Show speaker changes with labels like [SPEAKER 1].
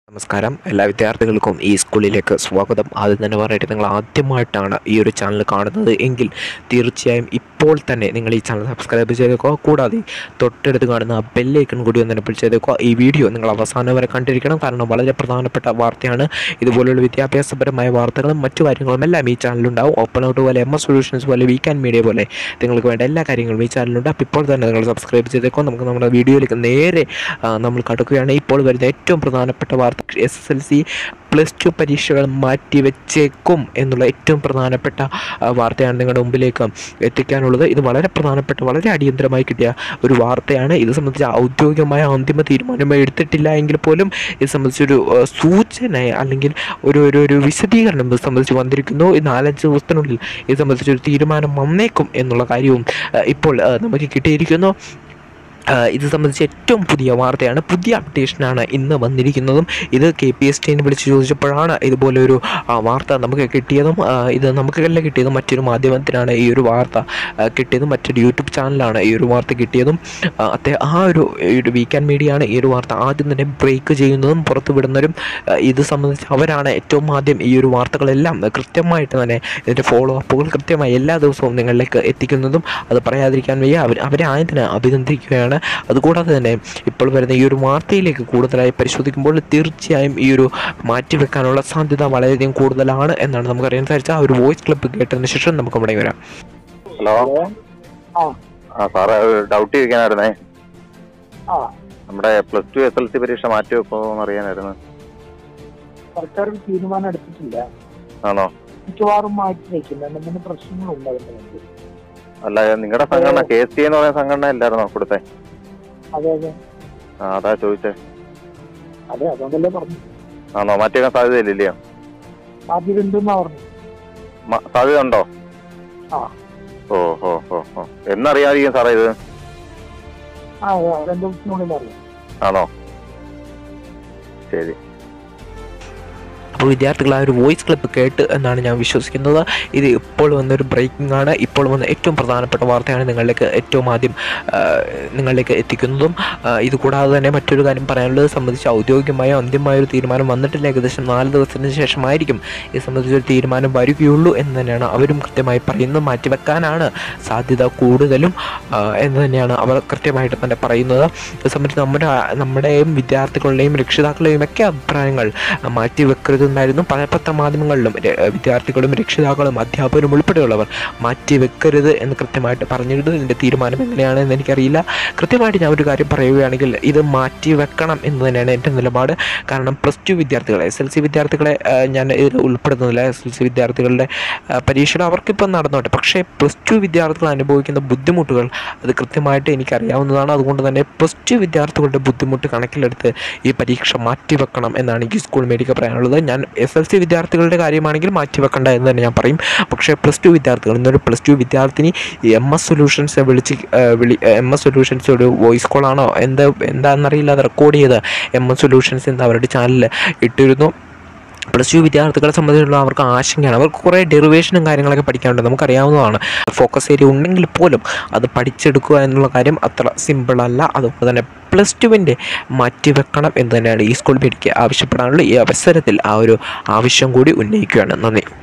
[SPEAKER 1] നമസ്കാരം എല്ലാ വിദ്യാർത്ഥികൾക്കും ഈ സ്കൂളിലേക്ക് സ്വാഗതം ആദ്യം തന്നെ പറയട്ടെ നിങ്ങൾ ആദ്യമായിട്ടാണ് ഈ ഒരു ചാനൽ കാണുന്നത് എങ്കിൽ തീർച്ചയായും ഇപ്പോൾ തന്നെ നിങ്ങൾ ഈ ചാനൽ സബ്സ്ക്രൈബ് ചെയ്തേക്കുക കൂടാതെ തൊട്ടടുത്ത് കാണുന്ന ആ ബെല്ലൈക്കൺ കൂടി ഒന്ന് എനപ്പിൾ ചെയ്തേക്കുക ഈ വീഡിയോ നിങ്ങൾ അവസാനം വരെ കണ്ടിരിക്കണം കാരണം വളരെ പ്രധാനപ്പെട്ട വാർത്തയാണ് ഇതുപോലുള്ള വിദ്യാഭ്യാസപരമായ വാർത്തകളും മറ്റു കാര്യങ്ങളും എല്ലാം ഈ ചാനലുണ്ടാവും ഓപ്പൺ ഔട്ട് പോലെ എം എസ് സൊല്യൂഷൻസ് പോലെ വീക്ക് ആൻഡ് മീഡിയ പോലെ നിങ്ങൾക്ക് വേണ്ട എല്ലാ കാര്യങ്ങളും ഈ ചാനലുണ്ട് അപ്പോൾ ഇപ്പോൾ തന്നെ നിങ്ങൾ സബ്സ്ക്രൈബ് ചെയ്തേക്കോ നമുക്ക് നമ്മുടെ വീഡിയോയിലേക്ക് നേരെ ആ, നമ്മൾ കടക്കുകയാണ് ഇപ്പോൾ വരുന്ന ഏറ്റവും പ്രധാനപ്പെട്ട വാർത്ത S S L C plus two പരീക്ഷകൾ മാറ്റിവെച്ചേക്കും എന്നുള്ള ഏറ്റവും പ്രധാനപ്പെട്ട ആ, വാർത്തയാണ് നിങ്ങളുടെ മുമ്പിലേക്ക് എത്തിക്കാനുള്ളത് ഇത് വളരെ പ്രധാനപ്പെട്ട വളരെ അടിയന്തരമായി കിട്ടിയ ഒരു വാർത്തയാണ് ഇത് സംബന്ധിച്ച് ഔദ്യോഗികമായ അന്തിമ തീരുമാനം എടുത്തിട്ടില്ല എങ്കിൽ പോലും ഇത് സംബന്ധിച്ചൊരു ആ, സൂചന അല്ലെങ്കിൽ ഒരു ഒരു ഒരു വിശദീകരണം ഇത് സംബന്ധിച്ച് വന്നിരിക്കുന്നു ഈ നാലഞ്ച് ദിവസത്തിനുള്ളിൽ ഇത് സംബന്ധിച്ചൊരു തീരുമാനം വന്നേക്കും എന്നുള്ള കാര്യവും ആ, ഇപ്പോൾ ആ, നമുക്ക് കിട്ടിയിരിക്കുന്നു ആ, ഇത് സംബന്ധിച്ച് ഏറ്റവും പുതിയ വാർത്തയാണ് പുതിയ അപ്ഡേഷനാണ് ഇന്ന് വന്നിരിക്കുന്നതും ഇത് കെ പി എസ് ടിനെ വിളിച്ച് ചോദിച്ചപ്പോഴാണ് ഇതുപോലെ ഒരു ആ, വാർത്ത നമുക്ക് കിട്ടിയതും ആ, ഇത് നമുക്കല്ല കിട്ടിയതും മറ്റൊരു മാധ്യമത്തിനാണ് ഈ ഒരു വാർത്ത ആ, കിട്ടിയതും മറ്റൊരു യൂട്യൂബ് ചാനലാണ് ഈ ഒരു വാർത്ത കിട്ടിയതും ആ, അത്തെ ആ ഒരു ഈ ഒരു വീക്കെൻഡ് മീഡിയ ആണ് ഈ ഒരു വാർത്ത ആദ്യം തന്നെ ബ്രേക്ക് ചെയ്യുന്നതും പുറത്തു വിടുന്നവരും ആ, ഇത് സംബന്ധിച്ച് അവരാണ് ഏറ്റവും ആദ്യം ഈ ഒരു വാർത്തകളെല്ലാം കൃത്യമായിട്ട് തന്നെ ഇതിൻ്റെ ഫോളോ അപ്പുകൾ കൃത്യമായി എല്ലാ ദിവസവും നിങ്ങളിലേക്ക് എത്തിക്കുന്നതും അത് പറയാതിരിക്കാൻ വയ്യ അവർ അവരെ ആയതിന് അഭിനന്ദിക്കുകയാണ് അതുകൂടാതെ തന്നെ ഇപ്പോൾ വരുന്ന ഈ ഒരു വാർത്തയിലേക്ക് കൂടുതലായി പരിശോധിക്കുമ്പോൾ തീർച്ചയായും ഈ ഒരു മാറ്റിവെക്കാനുള്ള സാധ്യത വളരെയധികം കൂടുതലാണ് എന്നാണ് നമുക്കറിയാൻ സാധിച്ച ആ ഒരു വോയിസ് ക്ലിപ്പ് കേട്ടതിന് ശേഷം നമുക്ക് ഇവിടെ വരാം
[SPEAKER 2] ഹലോ
[SPEAKER 3] ആ
[SPEAKER 2] ആ സാറേ ഒരു ഡൗട്ട് ചോദിക്കാനായിരുന്നേ
[SPEAKER 3] ആ
[SPEAKER 2] നമ്മുടെ plus two S L L പരീക്ഷ മാറ്റി വെക്കുമോന്ന് അറിയാനായിരുന്നു
[SPEAKER 3] സർക്കാർ ഒരു തീരുമാനം എടുത്തിട്ടില്ല
[SPEAKER 2] ആണോ
[SPEAKER 3] മിക്കവാറും മാറ്റി വയ്ക്കില്ല എന്തെങ്കിലും പ്രശ്നങ്ങളുണ്ട് അതിന്റെ മുമ്പിൽ
[SPEAKER 2] അല്ല നിങ്ങളുടെ സംഘടന കെ എസ് ടി എന്ന് പറയുന്ന സംഘടന ഇല്ലായിരുന്നോ കൊടുത്തേ
[SPEAKER 3] അതെ അതെ
[SPEAKER 2] ആ അതാ ചോദിച്ചേ
[SPEAKER 3] അതെ അതുകൊണ്ടല്ലേ പറഞ്ഞു
[SPEAKER 2] ആണോ മാറ്റി വെക്കാൻ സാധ്യതയില്ലല്ലയോ
[SPEAKER 3] സാധ്യത ഉണ്ടെന്നാ പറഞ്ഞു
[SPEAKER 2] മ- സാധ്യത ഉണ്ടോ
[SPEAKER 3] ആ.
[SPEAKER 2] ഓ ഓ ഓ ഓ എന്നറിയാതിരിക്കും സാറേ ഇത്
[SPEAKER 3] ആ അതെ രണ്ടു ദിവസത്തിനുള്ളിൽ അറിയാം
[SPEAKER 2] ആണോ ശരി
[SPEAKER 1] അപ്പോൾ വിദ്യാർത്ഥികൾ ആ ഒരു വോയിസ് ക്ലിപ്പ് കേട്ട് എന്നാണ് ഞാൻ വിശ്വസിക്കുന്നത് ഇത് ഇപ്പോൾ വന്നൊരു ബ്രേക്കിംഗ് ആണ് ഇപ്പോൾ വന്ന ഏറ്റവും പ്രധാനപ്പെട്ട വാർത്തയാണ് നിങ്ങളിലേക്ക് ഏറ്റവും ആദ്യം ആ, നിങ്ങളിലേക്ക് എത്തിക്കുന്നതും ആ, ഇത് കൂടാതെ തന്നെ മറ്റൊരു കാര്യം പറയാനുള്ളത് സംബന്ധിച്ച് ഔദ്യോഗികമായ അന്തിമമായ ഒരു തീരുമാനം വന്നിട്ടില്ല ഏകദേശം നാല് ദിവസത്തിന് ശേഷമായിരിക്കും ഇത് സംബന്ധിച്ചൊരു തീരുമാനം വരികയുള്ളൂ എന്ന് തന്നെയാണ് അവരും കൃത്യമായി പറയുന്നത് മാറ്റിവെക്കാനാണ് സാധ്യത കൂടുതലും ആ, എന്ന് തന്നെയാണ് അവർ കൃത്യമായിട്ട് തന്നെ പറയുന്നത് ഇത് സംബന്ധിച്ച് നമ്മുടെ നമ്മുടെയും വിദ്യാർത്ഥികളുടെയും രക്ഷിതാക്കളുടെയും ഒക്കെ അഭിപ്രായങ്ങൾ മാറ്റിവെക്കരുതെന്നായിരുന്നു പല പത്രമാധ്യമങ്ങളിലും ര- വിദ്യാർത്ഥികളും രക്ഷിതാക്കളും അധ്യാപകരും ഉൾപ്പെടെയുള്ളവർ മാറ്റിവെക്കരുത് എന്ന് കൃത്യമായിട്ട് പറഞ്ഞിരുന്നു ഇതിൻ്റെ തീരുമാനം എങ്ങനെയാണെന്ന് എനിക്കറിയില്ല കൃത്യമായിട്ട് ഞാൻ ഒരു കാര്യം പറയുകയാണെങ്കിൽ ഇത് മാറ്റിവെക്കണം എന്ന് തന്നെയാണ് എൻ്റെ നിലപാട് കാരണം പ്ലസ് ടു വിദ്യാർത്ഥികളെ എസ് എൽ സി വിദ്യാർത്ഥികളെ ആ, ഞാൻ ഇതിൽ ഉൾപ്പെടുത്തുന്നില്ല എസ് എൽ സി വിദ്യാർത്ഥികളുടെ ആ, പരീക്ഷയുടെ അവർക്കിപ്പം നടന്നോട്ടെ പക്ഷേ പ്ലസ് ടു വിദ്യാർത്ഥികൾ അനുഭവിക്കുന്ന ബുദ്ധിമുട്ടുകൾ അത് കൃത്യമായിട്ട് എനിക്കറിയാവുന്നതാണ് അതുകൊണ്ട് തന്നെ പ്ലസ് ടു വിദ്യാർത്ഥികളുടെ ബുദ്ധിമുട്ട് കണക്കിലെടുത്ത് ഈ പരീക്ഷ മാറ്റിവെക്കണം എന്നാണ് എനിക്ക് സ്കൂൾ മേടിക്ക് പറയാനുള്ളത് ഞാൻ എസ് എൽ സി വിദ്യാർത്ഥികളുടെ കാര്യമാണെങ്കിൽ മാറ്റിവെക്കണ്ട എന്ന് തന്നെ ഞാൻ പറയും പക്ഷേ പ്ലസ് ടു വിദ്യാർത്ഥികൾ ഇന്നൊരു പ്ലസ് ടു വിദ്യാർത്ഥിനി എം എസ് സൊല്യൂഷൻസ് വിളിച്ച് ആ, വിളി എം എസ് സൊല്യൂഷൻസ് ഒരു വോയിസ് കോളാണോ എന്താ എന്താണെന്നറിയില്ല അത് റെക്കോർഡ് ചെയ്ത് എം എസ് സൊല്യൂഷൻസ് എന്ന് അവരുടെ ചാനലിൽ ഇട്ടിരുന്നു പ്ലസ് ടു വിദ്യാർത്ഥികളെ സംബന്ധിച്ചുള്ള അവർക്ക് ആശങ്കയാണ് അവർക്ക് കുറേ ഡെറിവേഷനും കാര്യങ്ങളൊക്കെ പഠിക്കാനുണ്ട് നമുക്കറിയാവുന്നതാണ് ഫോക്കസ് ഏരിയ ഉണ്ടെങ്കിൽ പോലും അത് പഠിച്ചെടുക്കുക എന്നുള്ള കാര്യം അത്ര സിമ്പിൾ അല്ല അതുകൊണ്ട് തന്നെ പ്ലസ് ടുവിൻ്റെ മാറ്റിവെക്കണം എന്ന് തന്നെയാണ് ഈ സ്കൂൾ മേടിക്ക് ആവശ്യപ്പെടാനുള്ള ഈ അവസരത്തിൽ ആ ഒരു ആവശ്യം കൂടി ഉന്നയിക്കുകയാണ് നന്ദി